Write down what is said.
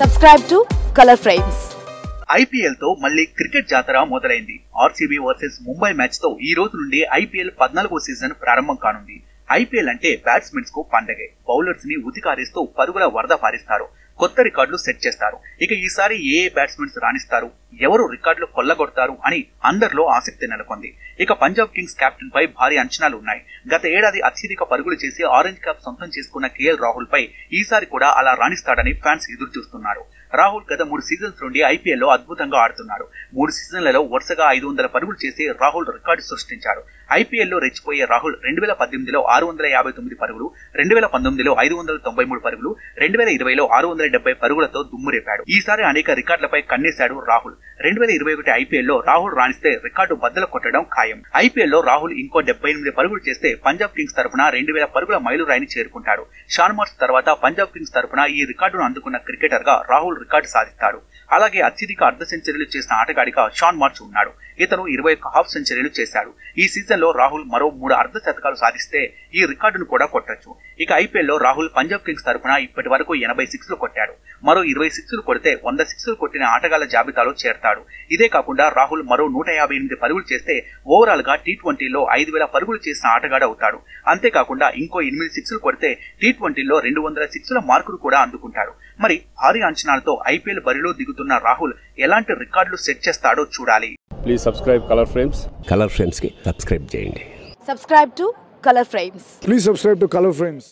Subscribe to Color Frames. IPL తో మళ్ళీ cricket జాతర మొదలైంది ఆర్సీబీ వర్సెస్ ముంబై మ్యాచ్ తో ఈ రోజు నుండి ఐపీఎల్ పద్నాలుగో సీజన్ ప్రారంభం కానుంది ఐపీఎల్ అంటే బ్యాట్స్మెన్స్ కు పండగే బౌలర్స్ ని ఉతికారేస్తూ పరుగుల వరద పారిస్తారు కొత్త రికార్డులు సెట్ చేస్తారు ఇక ఈసారి ఏ ఏ బ్యాట్స్మెన్స్ రాణిస్తారు ఎవరు రికార్డులు కొల్లగొడతారు అని అందరిలో ఆసక్తి నెలకొంది ఇక పంజాబ్ కింగ్స్ కెప్టెన్ పై భారీ అంచనాలు ఉన్నాయి గత ఏడాది అత్యధిక పరుగులు చేసి ఆరెంజ్ క్యాప్ సొంతం చేసుకున్న కేఎల్ రాహుల్ పై ఈసారి కూడా అలా రాణిస్తాడని ఫ్యాన్స్ ఎదురు చూస్తున్నారు రాహుల్ గత మూడు సీజన్స్ నుండి ఐపీఎల్ లో అద్భుతంగా ఆడుతున్నాడు మూడు సీజన్లలో వరుసగా ఐదు వందల పరుగులు చేసి రాహుల్ రికార్డు సృష్టించాడు ఐపీఎల్ లో రెచ్చిపోయే రాహుల్ రెండు వేల పద్దెనిమిదిలో ఆరు వందల యాభై తొమ్మిది పరుగులు రెండు వేల పంతొమ్మిదిలో ఐదు వందల తొంభై మూడు పరుగులు రెండు వేల ఇరవైలో ఆరు వందల డెబ్బై పరుగులతో దుమ్మురేపాడు ఈసారి అనేక రికార్డులపై కన్నేశాడు రాహుల్ రెండు వేల ఇరవై ఒకటి ఐపీఎల్ లో రాహుల్ రాణిస్తే రికార్డు బద్దలు కొట్టడం ఖాయం ఐపీఎల్ లో రాహుల్ ఇంకో డెబ్బై ఎనిమిది పరుగులు చేస్తే పంజాబ్ కింగ్స్ తరపున రెండు వేల పరుగుల మైలురాయిని చేరుకుంటాడు షాన్ మార్చ్ తర్వాత పంజాబ్ కింగ్స్ తరపున ఈ రికార్డును అందుకున్న క్రికెటర్ గా రాహుల్ రికార్డు సాధిస్తాడు అలాగే అత్యధిక అర్ధ సెంచరీలు చేసిన ఆటగాడిగా షాన్ మార్చ్ ఉన్నాడు ఇతను ఇరవై ఒక్క హాఫ్ సెంచరీలు చేశాడు ఈ సీజన్ లో రాహుల్ మరో మూడు అర్ధ శతకాలు సాధిస్తే ఈ రికార్డును కూడా కొట్టొచ్చు ఇక ఐపీఎల్ లో రాహుల్ పంజాబ్ కింగ్స్ తరపున ఇప్పటి వరకు ఎనభై సిక్స్లు కొట్టాడు మరో ఇరవై సిక్స్లు కొడితే వంద సిక్స్లు కొట్టిన ఆటగాళ్ల జాబితాలో చేరతాడు ఇదే కాకుండా రాహుల్ మరో నూట యాభై ఎనిమిది పరుగులు చేస్తే ఓవరాల్ గా టీ ట్వంటీలో ఐదు వేల పరుగులు చేసిన ఆటగాడు అవుతాడు అంతేకాకుండా ఇంకో ఎనిమిది సిక్స్లు కొడితే టీ ట్వంటీలో రెండు వందల సిక్స్ల మార్కులు కూడా అందుకుంటాడు మరి భారీ అంచనాలతో ఐపీఎల్ బరిలో దిగుతున్న రాహుల్ ఎలాంటి రికార్డులు సెట్ చేస్తాడో చూడాలి please subscribe Color Frames Color ఫ్రేమ్స్కి సబ్స్క్రైబ్ చేయండి Subscribe to Color Frames. Please subscribe to Color Frames.